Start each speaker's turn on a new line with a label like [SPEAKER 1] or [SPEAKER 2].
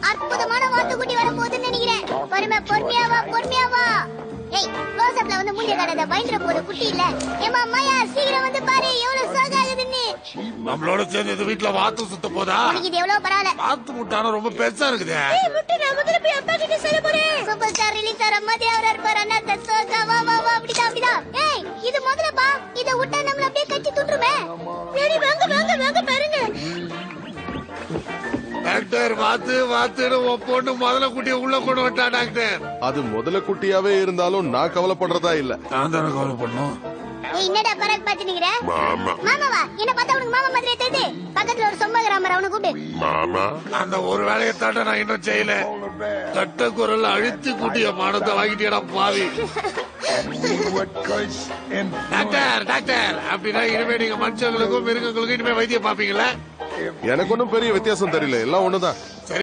[SPEAKER 1] அற்புதமான வாத்துக்குட்டி வர போகுதுன்னு நினைக்கிறேன் பொறுமை பொறுமையா வா பொறுமையா வா ஏய் க்ளோஸ்அப்ல வந்து மூஞ்ச காடாத பயந்துற போற குட்டி இல்ல ஏமா மாயா சீக்கிரம் வந்து பாரு எவ்வளவு சோக ஆகுதுன்னு
[SPEAKER 2] நம்மளோட சேர்ந்து இந்த வீட்டுல வாத்து சுத்த போதா
[SPEAKER 1] உனக்கு இது எவ்வளவு பரவாயில்ல
[SPEAKER 2] வாத்து முட்டான ரொம்ப பெருசா இருக்குதே
[SPEAKER 1] முட்டு நான் முதல்ல போய் அப்பா கிட்ட சொல்ல போறேன் சூப்பர் ஸ்டார் ரிலீஸ் ஆற மாதிரி அவரா இருப்பார் அண்ணா தசோகா வா வா வா அப்படிதான் அப்படிதான் ஏய் இது முதல்ல பா இத விட்டா நம்மள அப்படியே கட்டி துண்டுருமே சரி வாங்க வாங்க வாங்க பாருங்க
[SPEAKER 2] டாக்டர் வாத்து வாத்துன்னு உன் பொண்ணு முதல்ல குட்டியை உள்ள கொண்டு விட்டா டாக்டர்
[SPEAKER 3] அது முதல்ல குட்டியாவே இருந்தாலும் நான் கவலைப்படுறதா இல்ல
[SPEAKER 2] நான் தானே கவலை பண்ணும்
[SPEAKER 1] ஏய் என்னடா பரக் பாத்து நிக்கிற
[SPEAKER 4] மாமா
[SPEAKER 1] மாமாவா என்ன பார்த்தா உனக்கு மாமா மாதிரியே தெரியுது பக்கத்துல ஒரு சொம்ப கிராமர் அவனை கூப்பிடு
[SPEAKER 4] மாமா
[SPEAKER 2] அந்த ஒரு வேலையை தாண்ட நான் இன்னும் செய்யல கட்ட குரல் அழுத்தி குட்டிய மானத்தை வாங்கிட்டியடா பாவி டாக்டர் டாக்டர் அப்படின்னா இனிமே நீங்க மனுஷங்களுக்கும் மிருகங்களுக்கும் இனிமே வைத்தியம் பாப்பீங்களா
[SPEAKER 3] எனக்கு ஒன்றும் பெரிய வித்தியாசம் தெரியல எல்லாம் ஒண்ணுதான்